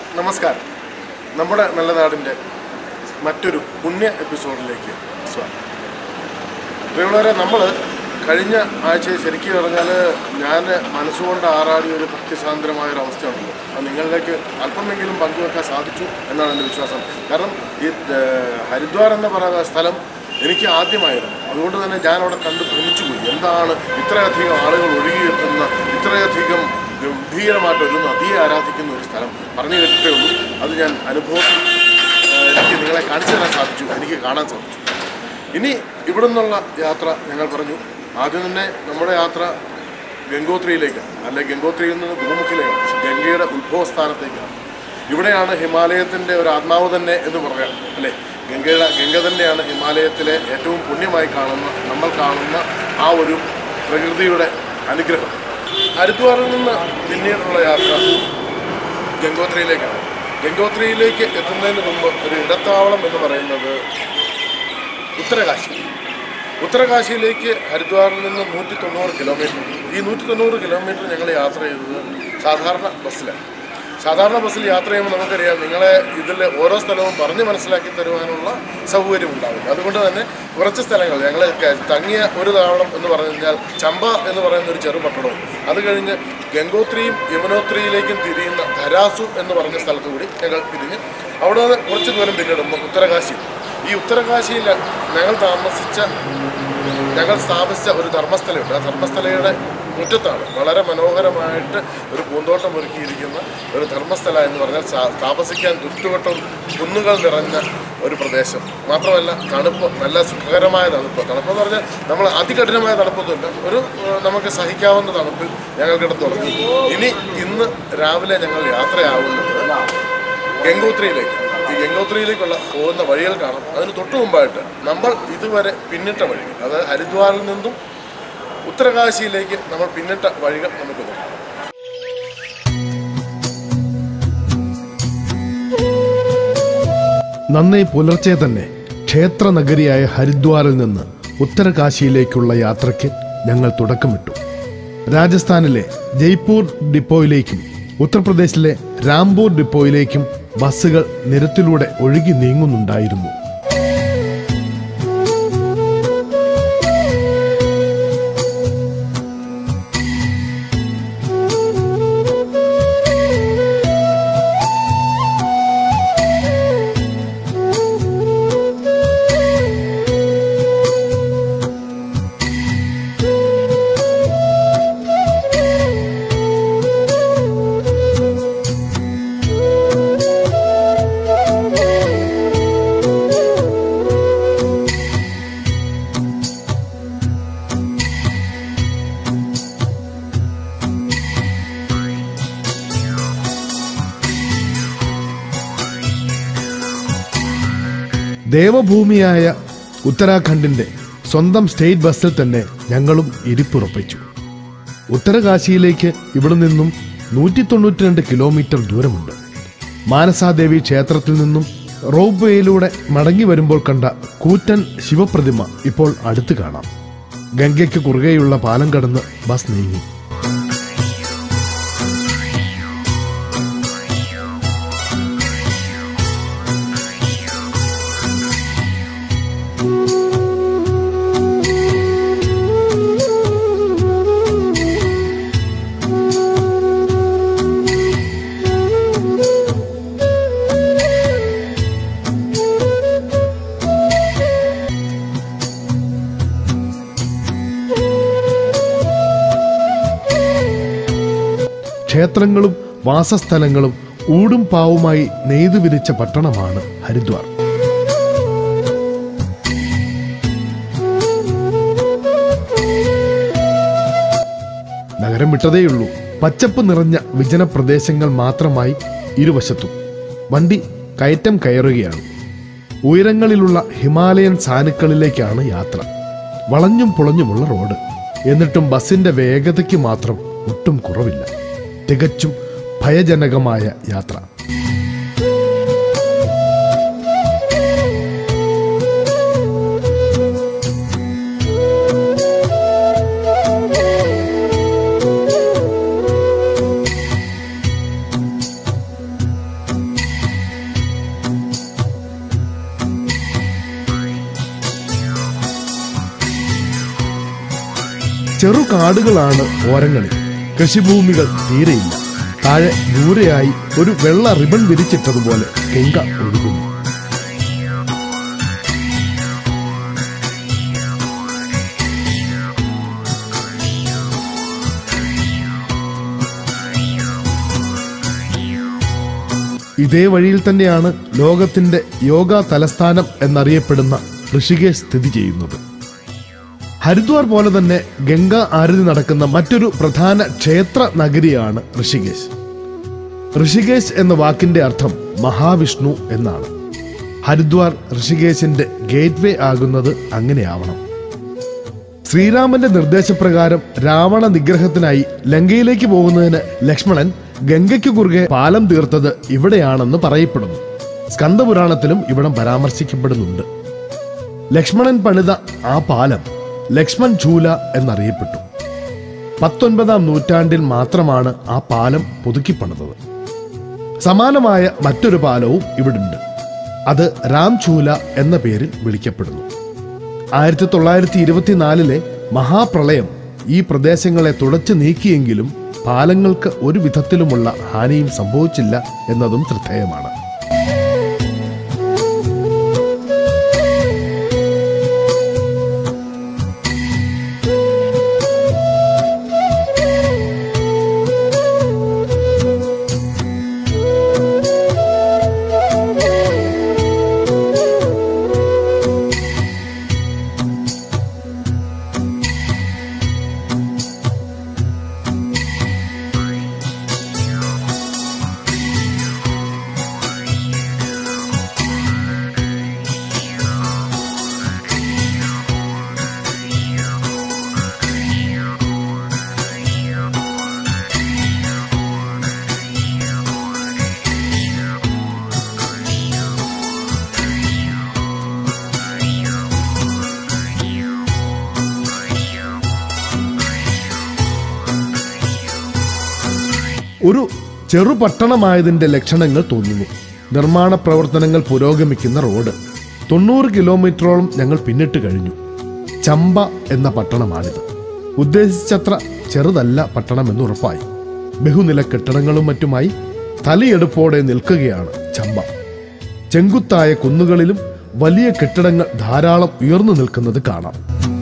നമസ്കാരം നമ്മുടെ നല്ല നാടിൻ്റെ മറ്റൊരു പുണ്യ എപ്പിസോഡിലേക്ക് സ്വാഗതം പ്രിയമുള്ളവരെ നമ്മൾ കഴിഞ്ഞ ആഴ്ച ശരിക്കും പറഞ്ഞാൽ ഞാൻ മനസ്സുകൊണ്ട് ആറാടിയ ഒരു ഭക്തിസാന്ദ്രമായ ഒരു അവസ്ഥയുണ്ടല്ലോ അത് നിങ്ങളിലേക്ക് അല്പമെങ്കിലും പങ്കുവെക്കാൻ സാധിച്ചു എന്നാണ് എൻ്റെ വിശ്വാസം കാരണം ഈ ഏഹ്, ഹരിദ്വാർ എന്ന് പറയുന്ന സ്ഥലം എനിക്ക് ആദ്യമായിരുന്നു അതുകൊണ്ട് തന്നെ ഞാൻ അവിടെ കണ്ട് ഭ്രമിച്ചുപോയി എന്താണ് ഇത്രയധികം ആളുകൾ ഒഴുകിയെത്തുന്ന ഇത്രയധികം ഗംഭീരമായിട്ട് ഒരു നദിയെ ആരാധിക്കുന്ന ഒരു സ്ഥലം പറഞ്ഞു കേട്ടിട്ടേ ഉള്ളൂ അത് ഞാൻ അനുഭവത്തിൽ ഏഹ്, എനിക്ക് നിങ്ങളെ കാണിച്ചു തരാൻ സാധിച്ചു എനിക്ക് കാണാൻ സാധിച്ചു ഇനി ഇവിടെ നിന്നുള്ള യാത്ര ഞങ്ങൾ പറഞ്ഞു ആദ്യം തന്നെ നമ്മുടെ യാത്ര ഗംഗോത്രിയിലേക്കാണ് അല്ലെ ഗംഗോത്രിയിൽ നിന്ന് ഗോമുഖിലേക്കാണ് ഗംഗയുടെ ഉത്ഭവസ്ഥാനത്തേക്കാണ് ഇവിടെയാണ് ഹിമാലയത്തിൻ്റെ ഒരു ആത്മാവ് തന്നെ എന്ന് പറയാം അല്ലേ ഗംഗയുടെ ഗംഗ തന്നെയാണ് ഹിമാലയത്തിലെ ഏറ്റവും പുണ്യമായി കാണുന്ന നമ്മൾ കാണുന്ന ആ ഒരു പ്രകൃതിയുടെ അനുഗ്രഹം ഹരിദ്വാറിൽ നിന്ന് പിന്നീടുള്ള യാത്ര ഗംഗോത്രിയിലേക്കാണ് ഗംഗോത്രിയിലേക്ക് എത്തുന്നതിന് മുമ്പ് ഒരു ഇടത്താവളം എന്ന് പറയുന്നത് ഉത്തരകാശി ഉത്തരകാശിയിലേക്ക് ഹരിദ്വാറിൽ നിന്ന് നൂറ്റി തൊണ്ണൂറ് കിലോമീറ്റർ ഈ നൂറ്റി തൊണ്ണൂറ് കിലോമീറ്റർ ഞങ്ങൾ യാത്ര ചെയ്തത് സാധാരണ ബസ്സിലാണ് സാധാരണ ബസ്സിൽ യാത്ര ചെയ്യുമ്പോൾ നമുക്കറിയാം നിങ്ങളെ ഇതിൽ ഓരോ സ്ഥലവും പറഞ്ഞ് മനസ്സിലാക്കി തരുവാനുള്ള സൗകര്യം ഉണ്ടാവില്ല അതുകൊണ്ട് തന്നെ കുറച്ച് സ്ഥലങ്ങൾ ഞങ്ങൾ തങ്ങിയ ഒരു താവളം എന്ന് പറഞ്ഞു കഴിഞ്ഞാൽ ചമ്പ എന്ന് പറയുന്ന ഒരു ചെറു പട്ടണവും അത് കഴിഞ്ഞ് ഗംഗോത്രിയും യമുനോത്രിയിലേക്കും തിരിയുന്ന ധരാസു എന്ന് പറഞ്ഞ സ്ഥലത്ത് കൂടി ഞങ്ങൾ തിരിഞ്ഞ് അവിടെ നിന്ന് കുറച്ച് ദൂരം പിന്നിടുമ്പോൾ ഉത്തരകാശി ഈ ഉത്തരകാശിയിൽ ഞങ്ങൾ താമസിച്ച ഞങ്ങൾ സ്ഥാപിച്ച ഒരു ധർമ്മസ്ഥലയുണ്ട് ആ ധർമ്മസ്ഥലയുടെ മുറ്റത്താണ് വളരെ മനോഹരമായിട്ട് ഒരു പൂന്തോട്ടം ഒരുക്കിയിരിക്കുന്ന ഒരു ധർമ്മസ്ഥല എന്ന് പറഞ്ഞാൽ സാ- താമസിക്കാൻ ചുറ്റുവട്ടം കുന്നുകൾ നിറഞ്ഞ ഒരു പ്രദേശം മാത്രമല്ല തണുപ്പ് നല്ല സുഖകരമായ തണുപ്പ് തണുപ്പെന്ന് പറഞ്ഞാൽ നമ്മൾ അതികഠിനമായ തണുപ്പൊന്നുമില്ല ഒരു ഏഹ്, നമുക്ക് സഹിക്കാവുന്ന തണുപ്പിൽ ഞങ്ങൾ കിടന്നുറങ്ങി ഇനി ഇന്ന് രാവിലെ ഞങ്ങൾ യാത്രയാവുന്നത് ഗംഗോത്രിയിലേക്ക് ഈ ഗംഗോത്രിയിലേക്കുള്ള പോകുന്ന വഴികൾ കാണാം അതിന് തൊട്ടു മുമ്പായിട്ട് നമ്മൾ ഇതുവരെ പിന്നിട്ട വഴികൾ അതായത് ഹരിദ്വാറിൽ നിന്നും ഉത്തരകാശിയിലേക്ക് നമ്മൾ പിന്നിട്ട വഴികൾ നമുക്ക് നോക്കാം നന്നേ പുലർച്ചെ തന്നെ ക്ഷേത്ര നഗരിയായ ഹരിദ്വാറിൽ നിന്ന് ഉത്തരകാശിയിലേക്കുള്ള യാത്രയ്ക്ക് ഞങ്ങൾ തുടക്കമിട്ടു രാജസ്ഥാനിലെ ജയ്പൂർ ഡിപ്പോയിലേക്കും ഉത്തർപ്രദേശിലെ രാംപൂർ ഡിപ്പോയിലേക്കും ബസ്സുകൾ നിരത്തിലൂടെ ഒഴുകി നീങ്ങുന്നുണ്ടായിരുന്നു ദേവഭൂമിയായ ഉത്തരാഖണ്ഡിന്റെ സ്വന്തം സ്റ്റേറ്റ് ബസ്സിൽ തന്നെ ഞങ്ങളും ഇരിപ്പുറപ്പിച്ചു ഉത്തരകാശിയിലേക്ക് ഇവിടെ നിന്നും നൂറ്റി തൊണ്ണൂറ്റി രണ്ട് കിലോമീറ്റർ ദൂരമുണ്ട് മാനസാദേവി ക്ഷേത്രത്തിൽ നിന്നും റോപ്പ് വേയിലൂടെ മടങ്ങി വരുമ്പോൾ കണ്ട കൂറ്റൻ ശിവപ്രതിമ ഇപ്പോൾ അടുത്ത് കാണാം ഗംഗയ്ക്ക് കുറുകെയുള്ള പാലം കടന്ന് ബസ് നീങ്ങി ക്ഷേത്രങ്ങളും വാസസ്ഥലങ്ങളും ഊടും പാവുമായി നെയ്തു വിരിച്ച പട്ടണമാണ് ഹരിദ്വാർ നഗരം വിട്ടതേയുള്ളൂ പച്ചപ്പ് നിറഞ്ഞ വിജന പ്രദേശങ്ങൾ മാത്രമായി ഇരുവശത്തും വണ്ടി കയറ്റം കയറുകയാണ് ഉയരങ്ങളിലുള്ള ഹിമാലയൻ സാനുക്കളിലേക്കാണ് യാത്ര വളഞ്ഞും പുളഞ്ഞുമുള്ള റോഡ് എന്നിട്ടും ബസിന്റെ വേഗതയ്ക്ക് മാത്രം ഒട്ടും കുറവില്ല തികച്ചും ഭയജനകമായ യാത്ര ചെറു കാടുകളാണ് ഓരങ്ങളിൽ കൃഷിഭൂമികൾ തീരെയില്ല താഴെ ദൂരെയായി ഒരു വെള്ള റിബൺ വിരിച്ചിട്ടതുപോലെ ഗംഗ ഒഴുകുന്നു ഇതേ വഴിയിൽ തന്നെയാണ് ലോകത്തിന്റെ യോഗ തലസ്ഥാനം എന്നറിയപ്പെടുന്ന ഋഷികേശ് സ്ഥിതി ചെയ്യുന്നത് ഹരിദ്വാർ പോലെ തന്നെ ഗംഗ ആരതി നടക്കുന്ന മറ്റൊരു പ്രധാന ക്ഷേത്ര നഗരിയാണ് ഋഷികേശ് ഋഷികേശ് എന്ന വാക്കിന്റെ അർത്ഥം മഹാവിഷ്ണു എന്നാണ് ഹരിദ്വാർ ഋഷികേശിന്റെ ഗേറ്റ്വേ ആകുന്നത് അങ്ങനെയാവണം ശ്രീരാമന്റെ നിർദ്ദേശപ്രകാരം രാവണ നിഗ്രഹത്തിനായി ലങ്കയിലേക്ക് പോകുന്നതിന് ലക്ഷ്മണൻ ഗംഗയ്ക്ക് കുറുകെ പാലം തീർത്തത് ഇവിടെയാണെന്ന് പറയപ്പെടുന്നു സ്കന്ദപുരാണത്തിലും ഇവിടം പരാമർശിക്കപ്പെടുന്നുണ്ട് ലക്ഷ്മണൻ പണിത ആ പാലം ലക്ഷ്മൺ ചൂല എന്നറിയപ്പെട്ടു പത്തൊൻപതാം നൂറ്റാണ്ടിൽ മാത്രമാണ് ആ പാലം പുതുക്കിപ്പണിതത് സമാനമായ മറ്റൊരു പാലവും ഇവിടുണ്ട് അത് രാം ചൂല എന്ന പേരിൽ വിളിക്കപ്പെടുന്നു ആയിരത്തി തൊള്ളായിരത്തി ഇരുപത്തിനാലിലെ മഹാപ്രളയം ഈ പ്രദേശങ്ങളെ തുടച്ചു നീക്കിയെങ്കിലും പാലങ്ങൾക്ക് ഒരു വിധത്തിലുമുള്ള ഹാനിയും സംഭവിച്ചില്ല എന്നതും ശ്രദ്ധേയമാണ് ഒരു ചെറുപട്ടണമായതിന്റെ ലക്ഷണങ്ങൾ തോന്നുന്നു നിർമ്മാണ പ്രവർത്തനങ്ങൾ പുരോഗമിക്കുന്ന റോഡ് തൊണ്ണൂറ് കിലോമീറ്ററോളം ഞങ്ങൾ പിന്നിട്ട് കഴിഞ്ഞു ചമ്പ എന്ന പട്ടണമാണിത് ഉദ്ദേശിച്ചത്ര ചെറുതല്ല പട്ടണമെന്ന് ഉറപ്പായി ബഹുനില കെട്ടിടങ്ങളും മറ്റുമായി തലയെടുപ്പോടെ നിൽക്കുകയാണ് ചമ്പ ചെങ്കുത്തായ കുന്നുകളിലും വലിയ കെട്ടിടങ്ങൾ ധാരാളം ഉയർന്നു നിൽക്കുന്നത് കാണാം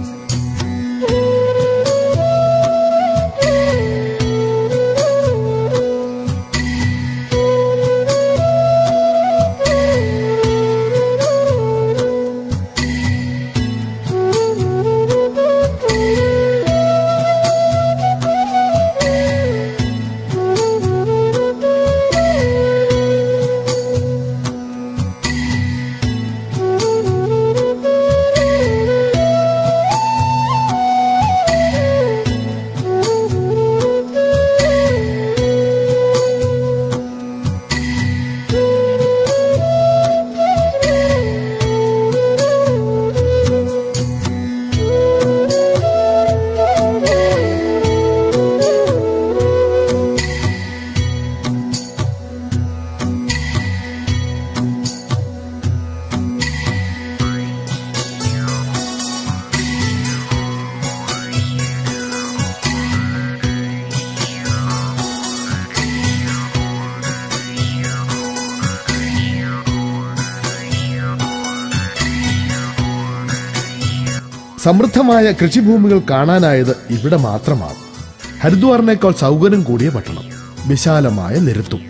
സമൃദ്ധമായ കൃഷിഭൂമികൾ കാണാനായത് ഇവിടെ മാത്രമാണ് ഹരിദ്വാറിനേക്കാൾ സൗകര്യം കൂടിയ പട്ടണം വിശാലമായ നിരത്തും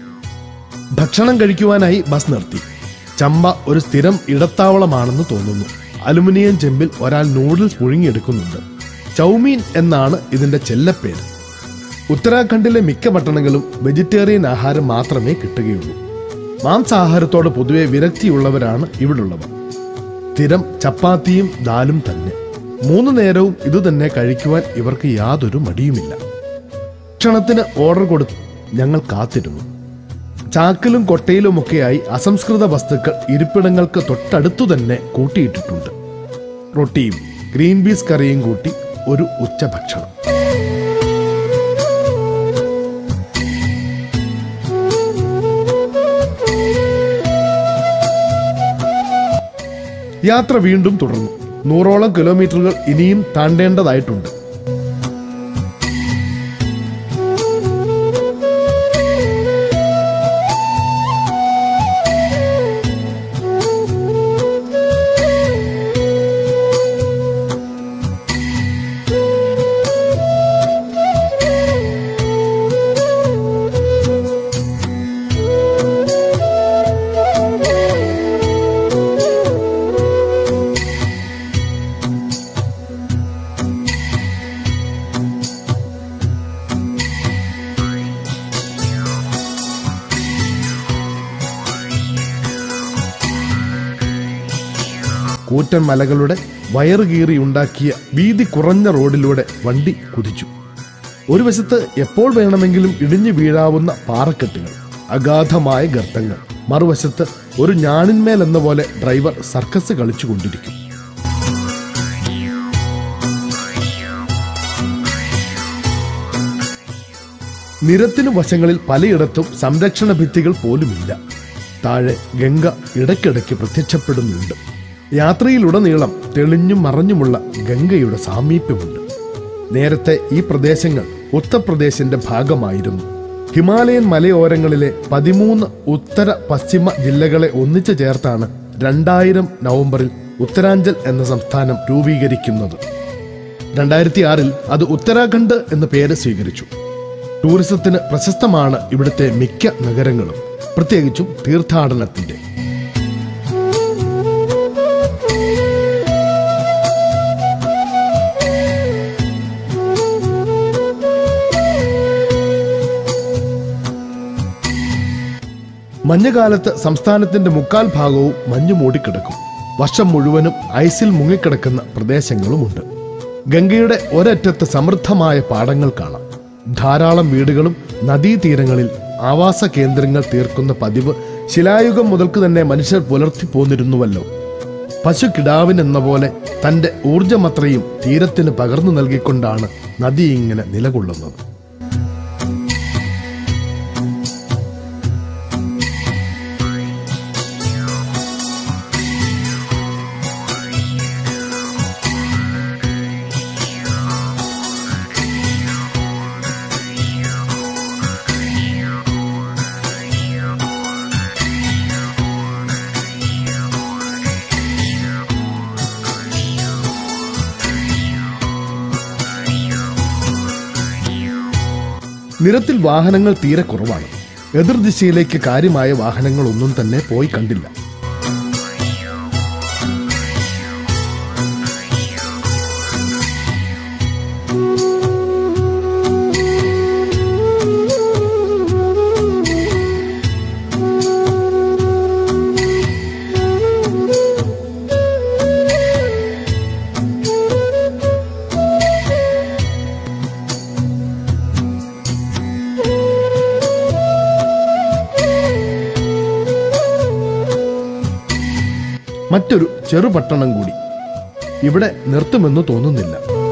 ഭക്ഷണം കഴിക്കുവാനായി ബസ് നിർത്തി ചമ്പ ഒരു സ്ഥിരം ഇടത്താവളമാണെന്ന് തോന്നുന്നു അലുമിനിയം ചെമ്പിൽ ഒരാൾ നൂഡിൽസ് പുഴുങ്ങിയെടുക്കുന്നുണ്ട് ചൗമീൻ എന്നാണ് ഇതിന്റെ ചെല്ലപ്പേര് ഉത്തരാഖണ്ഡിലെ മിക്ക പട്ടണങ്ങളും വെജിറ്റേറിയൻ ആഹാരം മാത്രമേ കിട്ടുകയുള്ളൂ മാംസാഹാരത്തോട് പൊതുവെ വിരക്തിയുള്ളവരാണ് ഇവിടുള്ളവർ സ്ഥിരം ചപ്പാത്തിയും ദാലും തന്നെ മൂന്ന് നേരവും ഇതുതന്നെ കഴിക്കുവാൻ ഇവർക്ക് യാതൊരു മടിയുമില്ല ഭക്ഷണത്തിന് ഓർഡർ കൊടുത്ത് ഞങ്ങൾ കാത്തിരുന്നു ചാക്കിലും കൊട്ടയിലുമൊക്കെയായി അസംസ്കൃത വസ്തുക്കൾ ഇരിപ്പിടങ്ങൾക്ക് തൊട്ടടുത്തു തന്നെ കൂട്ടിയിട്ടിട്ടുണ്ട് റൊട്ടിയും ഗ്രീൻ പീസ് കറിയും കൂട്ടി ഒരു ഉച്ചഭക്ഷണം യാത്ര വീണ്ടും തുടർന്നു നൂറോളം കിലോമീറ്ററുകൾ ഇനിയും താണ്ടേണ്ടതായിട്ടുണ്ട് കൂറ്റൻ മലകളുടെ വയറ് കീറി ഉണ്ടാക്കിയ വീതി കുറഞ്ഞ റോഡിലൂടെ വണ്ടി കുതിച്ചു ഒരു വശത്ത് എപ്പോൾ വേണമെങ്കിലും ഇടിഞ്ഞു വീഴാവുന്ന പാറക്കെട്ടുകൾ അഗാധമായ ഗർത്തങ്ങൾ മറുവശത്ത് ഒരു ഞാണിന്മേൽ എന്ന പോലെ ഡ്രൈവർ സർക്കസ് കളിച്ചുകൊണ്ടിരിക്കും നിരത്തിനു വശങ്ങളിൽ പലയിടത്തും സംരക്ഷണ ഭിത്തികൾ പോലുമില്ല താഴെ ഗംഗ ഇടയ്ക്കിടയ്ക്ക് പ്രത്യക്ഷപ്പെടുന്നുണ്ട് യാത്രയിലുടനീളം തെളിഞ്ഞും മറഞ്ഞുമുള്ള ഗംഗയുടെ സാമീപ്യമുണ്ട് നേരത്തെ ഈ പ്രദേശങ്ങൾ ഉത്തർപ്രദേശിന്റെ ഭാഗമായിരുന്നു ഹിമാലയൻ മലയോരങ്ങളിലെ പതിമൂന്ന് ഉത്തര പശ്ചിമ ജില്ലകളെ ഒന്നിച്ചു ചേർത്താണ് രണ്ടായിരം നവംബറിൽ ഉത്തരാഞ്ചൽ എന്ന സംസ്ഥാനം രൂപീകരിക്കുന്നത് രണ്ടായിരത്തി ആറിൽ അത് ഉത്തരാഖണ്ഡ് എന്ന പേര് സ്വീകരിച്ചു ടൂറിസത്തിന് പ്രശസ്തമാണ് ഇവിടുത്തെ മിക്ക നഗരങ്ങളും പ്രത്യേകിച്ചും തീർത്ഥാടനത്തിന്റെ മഞ്ഞുകാലത്ത് സംസ്ഥാനത്തിന്റെ മുക്കാൽ ഭാഗവും മഞ്ഞു മൂടിക്കിടക്കും വർഷം മുഴുവനും ഐസിൽ മുങ്ങിക്കിടക്കുന്ന പ്രദേശങ്ങളുമുണ്ട് ഗംഗയുടെ ഒരറ്റത്ത് സമൃദ്ധമായ പാടങ്ങൾ കാണാം ധാരാളം വീടുകളും നദീതീരങ്ങളിൽ ആവാസ കേന്ദ്രങ്ങൾ തീർക്കുന്ന പതിവ് ശിലായുഗം മുതൽക്ക് തന്നെ മനുഷ്യർ പുലർത്തി പോന്നിരുന്നുവല്ലോ പശുക്കിടാവിനെന്ന പോലെ തന്റെ ഊർജമത്രയും തീരത്തിന് പകർന്നു നൽകിക്കൊണ്ടാണ് നദി ഇങ്ങനെ നിലകൊള്ളുന്നത് നിരത്തിൽ വാഹനങ്ങൾ തീരെ കുറവാണ് എതിർദിശയിലേക്ക് കാര്യമായ വാഹനങ്ങളൊന്നും തന്നെ പോയി കണ്ടില്ല മറ്റൊരു ചെറുപട്ടണം കൂടി ഇവിടെ നിർത്തുമെന്ന് തോന്നുന്നില്ല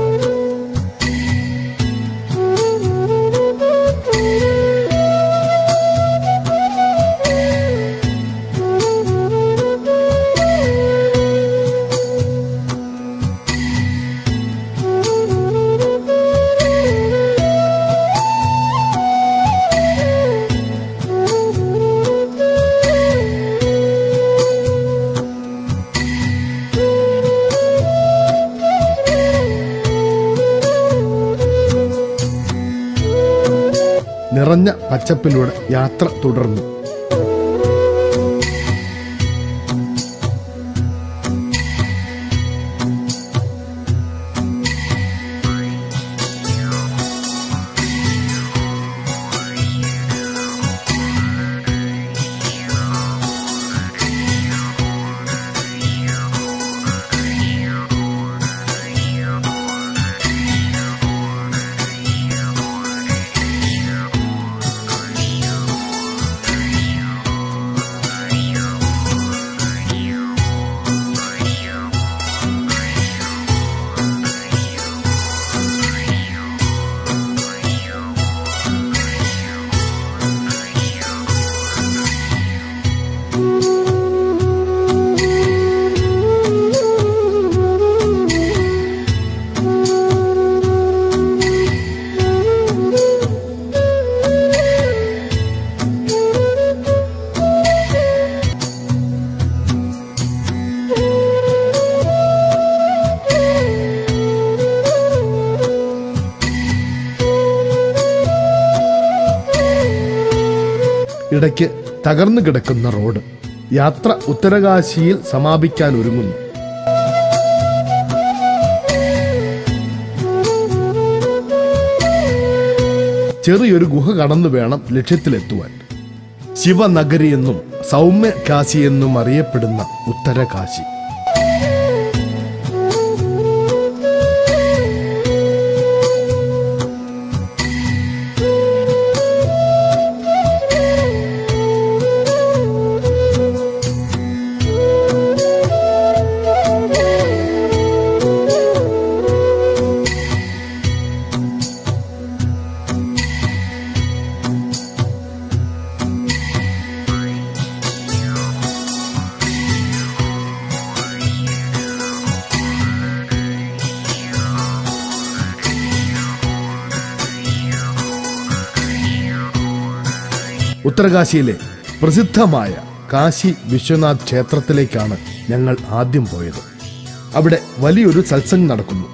നിറഞ്ഞ പച്ചപ്പിലൂടെ യാത്ര തുടർന്നു ഇടയ്ക്ക് തകർന്നു കിടക്കുന്ന റോഡ് യാത്ര ഉത്തരകാശിയിൽ സമാപിക്കാൻ ഒരുങ്ങുന്നു ചെറിയൊരു ഗുഹ കടന്നു വേണം ലക്ഷ്യത്തിലെത്തുവാൻ ശിവനഗരി എന്നും സൗമ്യ കാശി എന്നും അറിയപ്പെടുന്ന ഉത്തരകാശി ഉത്തരകാശിയിലെ പ്രസിദ്ധമായ കാശി വിശ്വനാഥ് ക്ഷേത്രത്തിലേക്കാണ് ഞങ്ങൾ ആദ്യം പോയത് അവിടെ വലിയൊരു സത്സംഗ് നടക്കുന്നു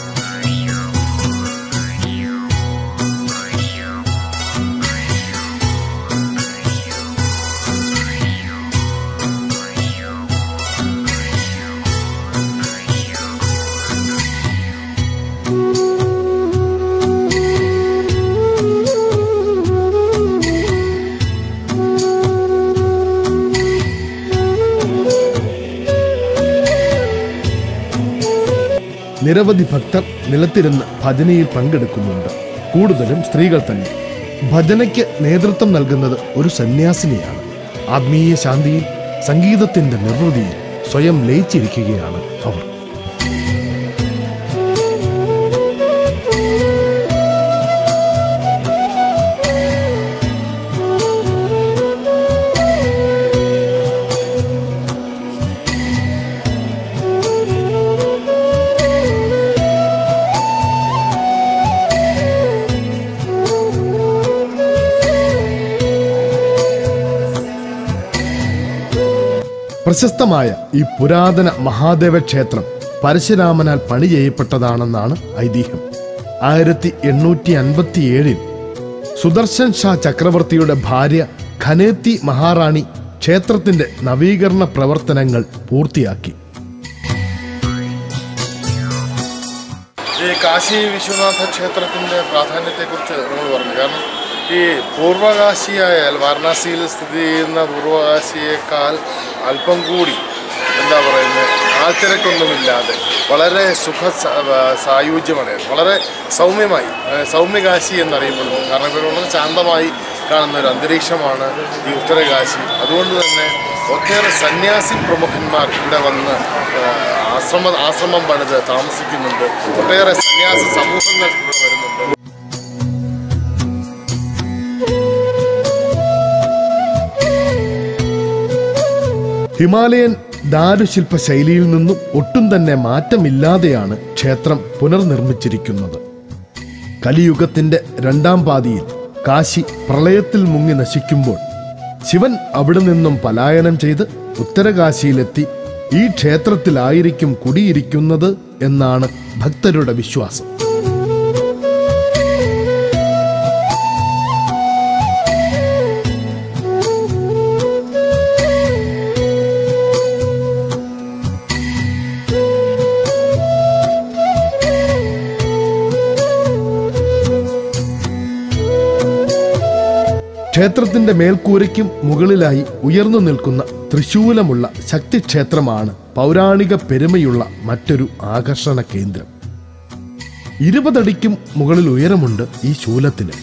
നിരവധി ഭക്തർ നിലത്തിരുന്ന് ഭജനയിൽ പങ്കെടുക്കുന്നുണ്ട് കൂടുതലും സ്ത്രീകൾ തന്നെ ഭജനയ്ക്ക് നേതൃത്വം നൽകുന്നത് ഒരു സന്യാസിനിയാണ് ആത്മീയ ശാന്തിയിൽ സംഗീതത്തിന്റെ നിർവൃതിയിൽ സ്വയം ലയിച്ചിരിക്കുകയാണ് അവർ പ്രശസ്തമായ ഈ പുരാതന മഹാദേവ ക്ഷേത്രം പരശുരാമനാൽ പണി ചെയ്യപ്പെട്ടതാണെന്നാണ് ഐതിഹ്യം ആയിരത്തി എണ്ണൂറ്റി അൻപത്തി ഏഴിൽ സുദർശൻ ഷാ ചക്രവർത്തിയുടെ ഭാര്യ ഖനേത്തി മഹാറാണി ക്ഷേത്രത്തിന്റെ നവീകരണ പ്രവർത്തനങ്ങൾ പൂർത്തിയാക്കി ഈ കാശി വിശ്വനാഥ ക്ഷേത്രത്തിൻ്റെ പ്രാധാന്യത്തെക്കുറിച്ച് നമ്മൾ പറഞ്ഞു കാരണം ഈ പൂർവകാശിയായ വാരണാസിയിൽ സ്ഥിതി ചെയ്യുന്ന പൂർവകാശിയേക്കാൾ അല്പം കൂടി എന്താ പറയുന്നത് ആൾത്തിരക്കൊന്നുമില്ലാതെ വളരെ സുഖ സ- ആ, സായുജ്യമാണ് വളരെ സൗമ്യമായി ആ, സൗമ്യകാശി എന്നറിയപ്പെടുന്നു കാരണം ഇവിടെ വളരെ ശാന്തമായി കാണുന്ന ഒരു അന്തരീക്ഷമാണ് ഈ ഉത്തരകാശി അതുകൊണ്ട് തന്നെ ഒട്ടേറെ സന്യാസി പ്രമുഖന്മാർ ഇവിടെ വന്ന് ആ, ആശ്രമ ആശ്രമം പണിത് താമസിക്കുന്നുണ്ട് ഒട്ടേറെ സന്യാസ സമൂഹങ്ങൾ ഇവിടെ വരുന്നുണ്ട് ഹിമാലയൻ ദാരുശില്പ ശൈലിയിൽ നിന്നും ഒട്ടും തന്നെ മാറ്റമില്ലാതെയാണ് ക്ഷേത്രം പുനർനിർമ്മിച്ചിരിക്കുന്നത് കലിയുഗത്തിന്റെ രണ്ടാം പാതിയിൽ കാശി പ്രളയത്തിൽ മുങ്ങി നശിക്കുമ്പോൾ ശിവൻ അവിടെ നിന്നും പലായനം ചെയ്ത് ഉത്തരകാശിയിലെത്തി ഈ ക്ഷേത്രത്തിലായിരിക്കും കുടിയിരിക്കുന്നത് എന്നാണ് ഭക്തരുടെ വിശ്വാസം ക്ഷേത്രത്തിന്റെ മേൽക്കൂരയ്ക്കും മുകളിലായി ഉയർന്നു നിൽക്കുന്ന തൃശൂലമുള്ള ശക്തിക്ഷേത്രമാണ് പൗരാണിക പെരുമയുള്ള മറ്റൊരു ആകർഷണ കേന്ദ്രം ഇരുപതടിക്കും മുകളിൽ ഉയരമുണ്ട് ഈ ശൂലത്തിന്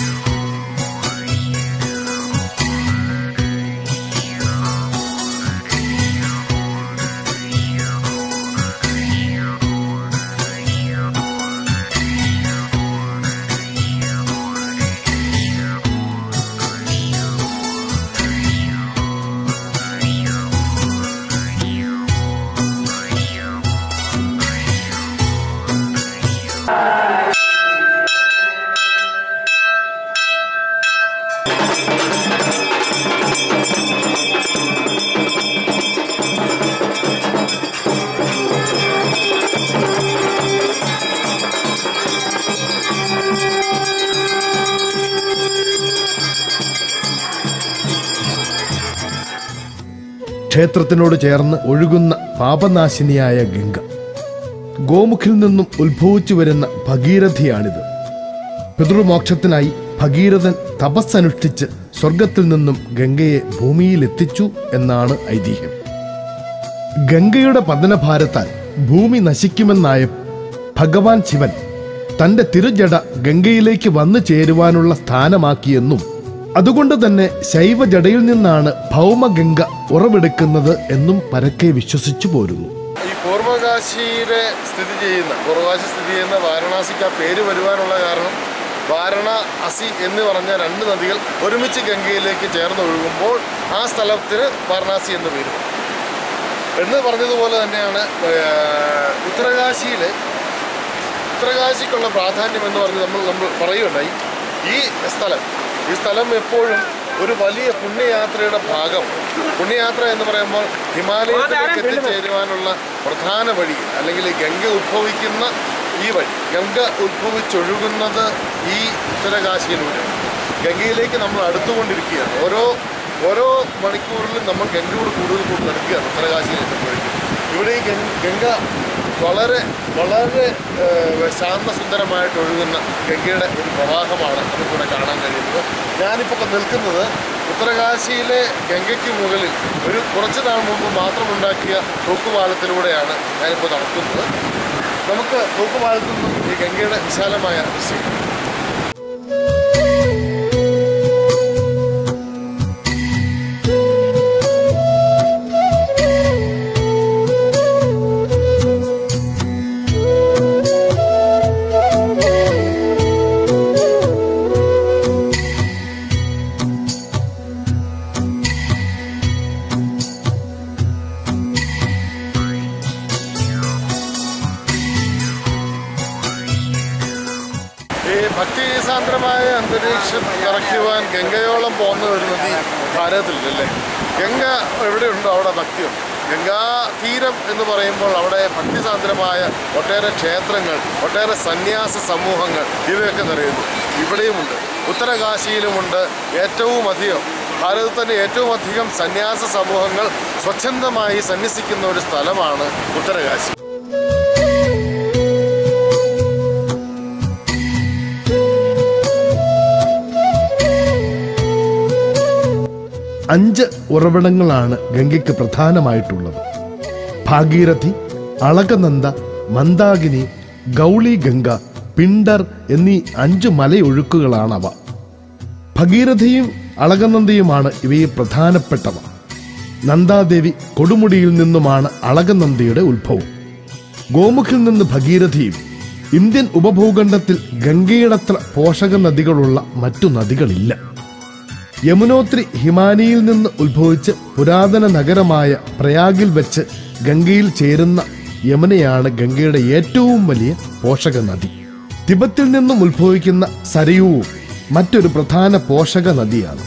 ക്ഷേത്രത്തിനോട് ചേർന്ന് ഒഴുകുന്ന പാപനാശിനിയായ ഗംഗ ഗോമുഖിൽ നിന്നും ഉത്ഭവിച്ചു വരുന്ന ഭഗീരഥിയാണിത് പിതൃമോക്ഷത്തിനായി ഭഗീരഥൻ തപസ്സനുഷ്ഠിച്ച് സ്വർഗത്തിൽ നിന്നും ഗംഗയെ ഭൂമിയിലെത്തിച്ചു എന്നാണ് ഐതിഹ്യം ഗംഗയുടെ പതനഭാരത്താൽ ഭൂമി നശിക്കുമെന്നായ ഭഗവാൻ ശിവൻ തന്റെ തിരുജട ഗംഗയിലേക്ക് വന്നു ചേരുവാനുള്ള സ്ഥാനമാക്കിയെന്നും അതുകൊണ്ട് തന്നെ ശൈവജടയിൽ നിന്നാണ് ഭൗമഗംഗ ഉറവെടുക്കുന്നത് എന്നും പരക്കെ വിശ്വസിച്ചു പോരുന്നു ഈ പൂർവകാശിയിലെ സ്ഥിതി ചെയ്യുന്ന പൂർവകാശി സ്ഥിതി ചെയ്യുന്ന വാരണാസിക്ക് ആ പേര് വരുവാനുള്ള കാരണം വാരണ അസി എന്ന് പറഞ്ഞ രണ്ട് നദികൾ ഒരുമിച്ച് ഗംഗയിലേക്ക് ചേർന്ന് ഒഴുകുമ്പോൾ ആ സ്ഥലത്തിന് വാരണാസി എന്ന് പേര് വന്നു. എന്ന് പറഞ്ഞതുപോലെ തന്നെയാണ് ഏർ, ഉത്തരകാശിയിൽ ഉത്തരകാശിക്കുള്ള പ്രാധാന്യം എന്ന് പറഞ്ഞ് നമ്മൾ നമ്മൾ പറയുകയുണ്ടായി ഈ സ്ഥലം ഈ സ്ഥലം എപ്പോഴും ഒരു വലിയ പുണ്യയാത്രയുടെ ഭാഗം പുണ്യയാത്ര എന്ന് പറയുമ്പോൾ ഹിമാലയത്തിലേക്ക് എത്തിച്ചേരുവാനുള്ള പ്രധാന വഴി അല്ലെങ്കിൽ ഈ ഗംഗ ഉത്ഭവിക്കുന്ന ഈ വഴി ഗംഗ ഉത്ഭവിച്ചൊഴുകുന്നത് ഈ ഉത്തരകാശിയിലൂടെ ഗംഗയിലേക്ക് നമ്മൾ അടുത്തുകൊണ്ടിരിക്കുകയാണ് ഓരോ ഓരോ മണിക്കൂറിലും നമ്മൾ ഗംഗയോട് കൂടുതൽ കൂടുതൽ അടുക്കുകയാണ് ഉത്തരകാശിയിൽ എത്തുമ്പോഴേക്കും ഇവിടെ ഈ ഗംഗ ഗംഗ വളരെ വളരെ ഏഹ്, ശാന്തസുന്ദരമായിട്ട് ഒഴുകുന്ന ഗംഗയുടെ ഒരു പ്രവാഹമാണ് നമുക്കിവിടെ കാണാൻ കഴിയുന്നത് ഞാനിപ്പോൾ നിൽക്കുന്നത് ഉത്തരകാശിയിലെ ഗംഗയ്ക്ക് മുകളിൽ ഒരു കുറച്ച് നാൾ മുമ്പ് മാത്രം ഉണ്ടാക്കിയ തൂക്കുപാലത്തിലൂടെയാണ് ഞാനിപ്പോൾ നടക്കുന്നത് നമുക്ക് തൂക്കുപാലത്തിൽ നിന്നും ഈ ഗംഗയുടെ വിശാലമായ ദൃശ്യം ഈ ഭക്തിസാന്ദ്രമായ അന്തരീക്ഷം നിറയ്ക്കുവാൻ ഗംഗയോളം പോകുന്ന ഒരു നദി ഭാരതത്തിലല്ലേ ഗംഗ എവിടെയുണ്ടോ അവിടെ ഭക്തിയുണ്ട് ഗംഗാ തീരം എന്ന് പറയുമ്പോൾ അവിടെ ഭക്തിസാന്ദ്രമായ ഒട്ടേറെ ക്ഷേത്രങ്ങൾ ഒട്ടേറെ സന്യാസ സമൂഹങ്ങൾ ഇവയൊക്കെ നിറയുന്നു ഇവിടെയുമുണ്ട് ഉത്തരകാശിയിലുമുണ്ട് ഏറ്റവും അധികം ഭാരതത്തിൽ തന്നെ ഏറ്റവും അധികം സന്യാസ സമൂഹങ്ങൾ സ്വച്ഛന്തമായി സന്യസിക്കുന്ന ഒരു സ്ഥലമാണ് ഉത്തരകാശി അഞ്ച് ഉറവിടങ്ങളാണ് ഗംഗയ്ക്ക് പ്രധാനമായിട്ടുള്ളത് ഭാഗീരഥി അളകനന്ദ മന്ദാകിനി ഗൗളി ഗംഗ പിണ്ടർ എന്നീ അഞ്ച് മലയൊഴുക്കുകളാണവ ഭഗീരഥയും അളകനന്ദയുമാണ് ഇവയിൽ പ്രധാനപ്പെട്ടവ നന്ദാദേവി കൊടുമുടിയിൽ നിന്നുമാണ് അളകനന്ദയുടെ ഉത്ഭവം ഗോമുഖിൽ നിന്ന് ഭഗീരഥയും ഇന്ത്യൻ ഉപഭൂഖണ്ഡത്തിൽ ഗംഗയുടത്ര പോഷക നദികളുള്ള മറ്റു നദികളില്ല യമുനോത്രി ഹിമാനിയിൽ നിന്ന് ഉത്ഭവിച്ച് പുരാതന നഗരമായ പ്രയാഗിൽ വെച്ച് ഗംഗയിൽ ചേരുന്ന യമുനയാണ് ഗംഗയുടെ ഏറ്റവും വലിയ പോഷക നദി തിബത്തിൽ നിന്നും ഉത്ഭവിക്കുന്ന സരയുവും മറ്റൊരു പ്രധാന പോഷക നദിയാണ്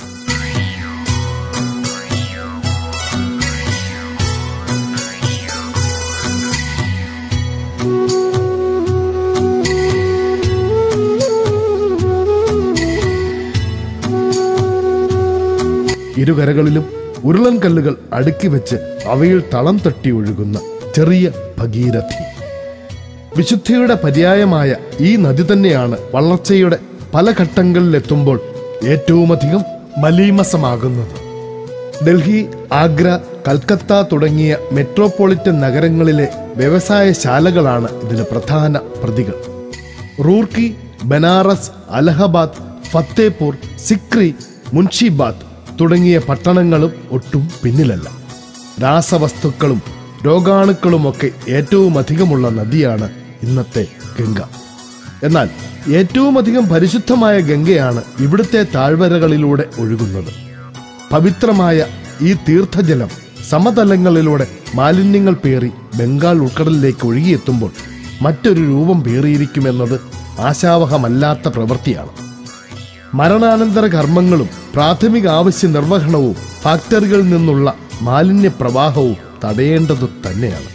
ഇരുകരകളിലും ഉരുളൻ കല്ലുകൾ അടുക്കി വെച്ച് അവയിൽ തളം തട്ടി ഒഴുകുന്ന ചെറിയ ഭഗീരഥി വിശുദ്ധിയുടെ പര്യായമായ ഈ നദി തന്നെയാണ് വളർച്ചയുടെ പല ഘട്ടങ്ങളിലെത്തുമ്പോൾ ഏറ്റവുമധികം മലീമസമാകുന്നത് ഡൽഹി ആഗ്ര കൽക്കത്ത തുടങ്ങിയ മെട്രോപൊളിറ്റൻ നഗരങ്ങളിലെ വ്യവസായശാലകളാണ് ഇതിന് പ്രധാന പ്രതികൾ റൂർക്കി ബനാറസ് അലഹബാദ് ഫത്തേപൂർ സിക്രി മുൻഷിബാദ് തുടങ്ങിയ പട്ടണങ്ങളും ഒട്ടും പിന്നിലല്ല രാസവസ്തുക്കളും രോഗാണുക്കളുമൊക്കെ ഏറ്റവും അധികമുള്ള നദിയാണ് ഇന്നത്തെ ഗംഗ എന്നാൽ ഏറ്റവും അധികം പരിശുദ്ധമായ ഗംഗയാണ് ഇവിടുത്തെ താഴ്വരകളിലൂടെ ഒഴുകുന്നത് പവിത്രമായ ഈ തീർത്ഥജലം സമതലങ്ങളിലൂടെ മാലിന്യങ്ങൾ പേറി ബംഗാൾ ഉൾക്കടലിലേക്ക് ഒഴുകിയെത്തുമ്പോൾ മറ്റൊരു രൂപം പേറിയിരിക്കുമെന്നത് ആശാവഹമല്ലാത്ത പ്രവൃത്തിയാണ് മരണാനന്തര കർമ്മങ്ങളും പ്രാഥമിക ആവശ്യ നിർവഹണവും ഫാക്ടറികളിൽ നിന്നുള്ള മാലിന്യ പ്രവാഹവും തടയേണ്ടതു തന്നെയാണ്